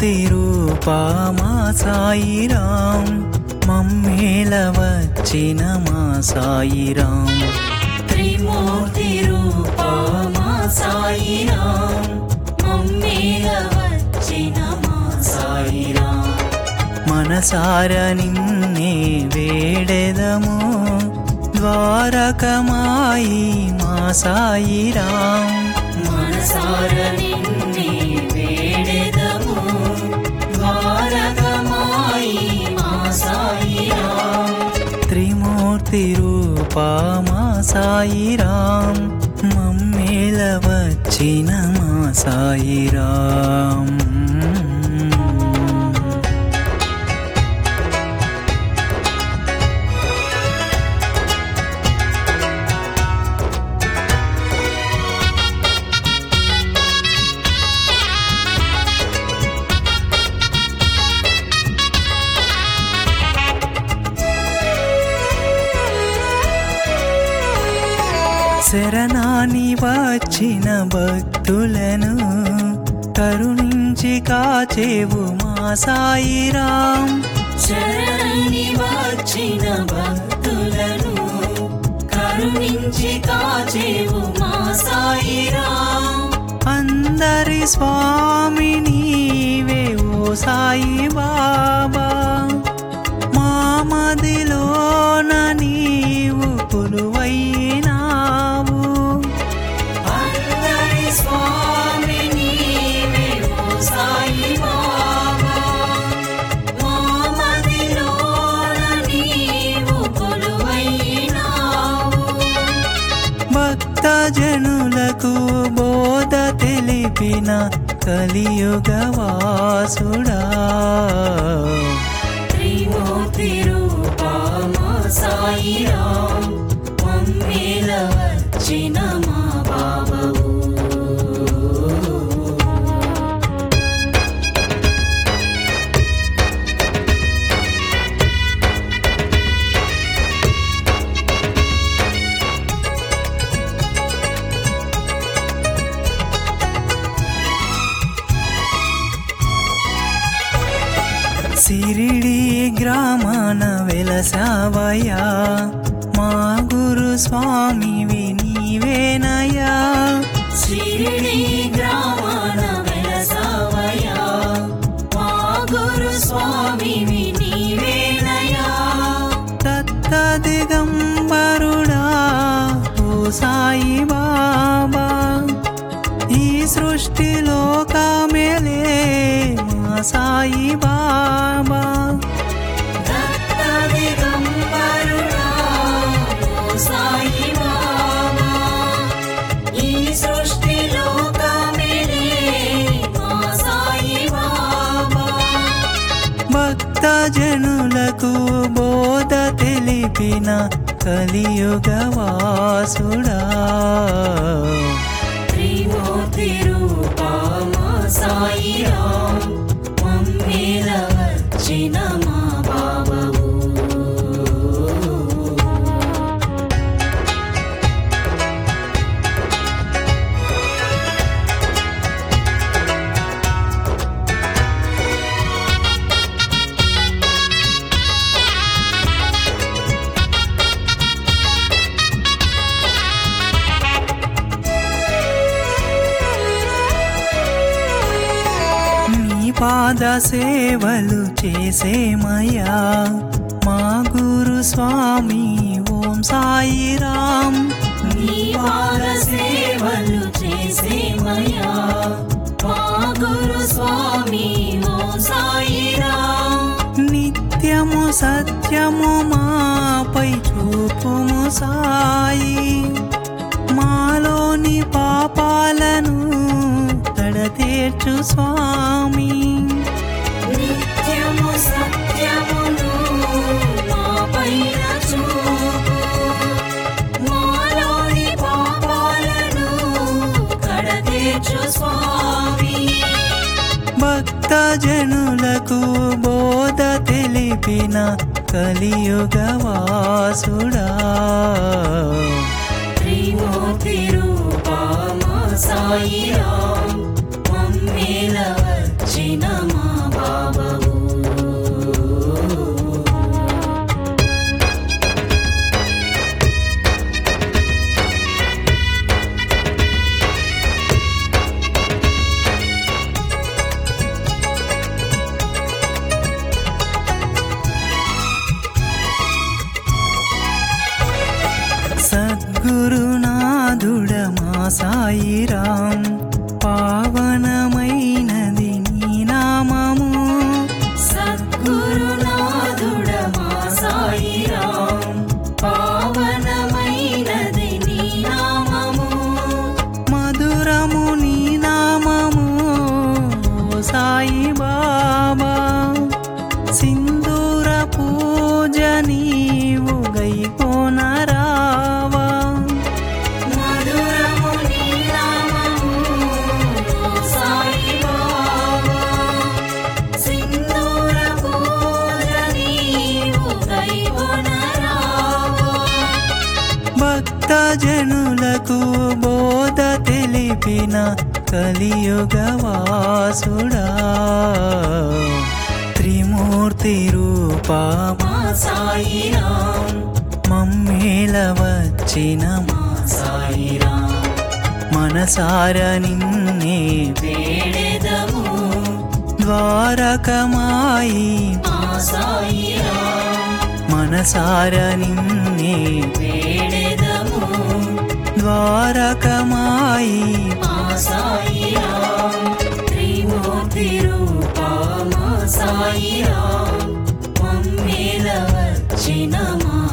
త్రిమూర్తి రూపా మా సాయిరాం మమ్మేల వచ్చిన మా సాయిరాం త్రిమూర్తి రూపా మా సాయిరాం మమ్మేల వచ్చిన మా సాయిరాం మనసార నిన్నే వేడెదము ద్వారకమాయి మా సాయిరాం మనసార నిన్నే వేడెదము ద్వారకమాయి మా సాయిరాం త్రిమూర్తి రూపా మా సాయిరాం మమ్మేల వచ్చిన మా సాయిరాం శరణాని వచ్చిన భక్తులను కరుణించి కాచేవు మా సాయిరాం శరణి వచ్చిన భక్తులను కరుణించి కాచేవు మా సాయిరాం అందరి స్వామి నీవే ఓ సాయి బాబా మా మదిలోన నీవు కొలువైనావు అందరి స్వామి నీవే ఓ సాయి బాబా మా మదిలోన నీవు కొలువైనావు భక్త జనులకు బోధ తెలిపిన కలియుగ వాసుడా త్రిమూర్తి రూపా మా సాయిరాం మమ్మేల వచ్చిన మా బాబవు సిరిడి గ్రామాన వెలసావయ్యా మా గురు స్వామివి నీవేనయ్యా షిరిడి గ్రామాన వెలసావయ్యా మా గురు స్వామివి నీవేనయ్యా దత్త దిగంబరుడా ఓ సాయి బాబా ఈ సృష్టిలో కామెలే మా సాయి బాబా దత్త దిగంబరుడా ఓ సాయి బాబా ఈ సృష్టిలో కమిలే మా సాయి బాబా భక్త జనులకు బోధ తెలిపిన కలియుగ వాసుడా త్రిమూర్తి రూపా మా సాయిరాం మమ్మేల వచ్చిన మా బాబవు నీ పాద సేవలు చేసేమయ్యా మా గురు స్వామి ఓం సాయిరాం నీ పాద సేవలు చేసేమయ్యా మా గురు స్వామి ఓ సాయిరాం నిత్యము సత్యము మాపై చూపుము సాయి మాలోని పాపాలను తడతేర్చు స్వామి నిత్యము సత్యమును మా పైన చూపు మాలోని పాపాలను కడతీర్చు స్వామి భక్త జనులకు బోధ తెలిపిన కలియుగ వాసుడా త్రిమూర్తి రూపా మా సాయిరాం మమ్మేల వచ్చిన మా సాయిరాం పావనమైనది నీ నామము సద్గురునాథుడ మా సాయిరాం పావనమైనది నీ నామము మధురము నీ నామము ఓ సాయి బాబా సింధూర పూజ నీవు గైకోనరావా మధురము నీ నామము ఓ సాయి బాబా సింధూర పూజ నీవు కైకొనరావా భక్త జనులకు బోధ తెలిపిన కలియుగ వాసుడా త్రిమూర్తి రూపా మా సాయిరాం మమ్మేల వచ్చిన మా సాయిరాం మనసార నిన్నే వేడెదము ద్వారకమాయి మా సాయిరాం మనసార నిన్నే వేడెదము ద్వారకమాయి మా సాయిరాం త్రిమూర్తి రూపా మా సాయిరాం మమ్మేల వచ్చిన మా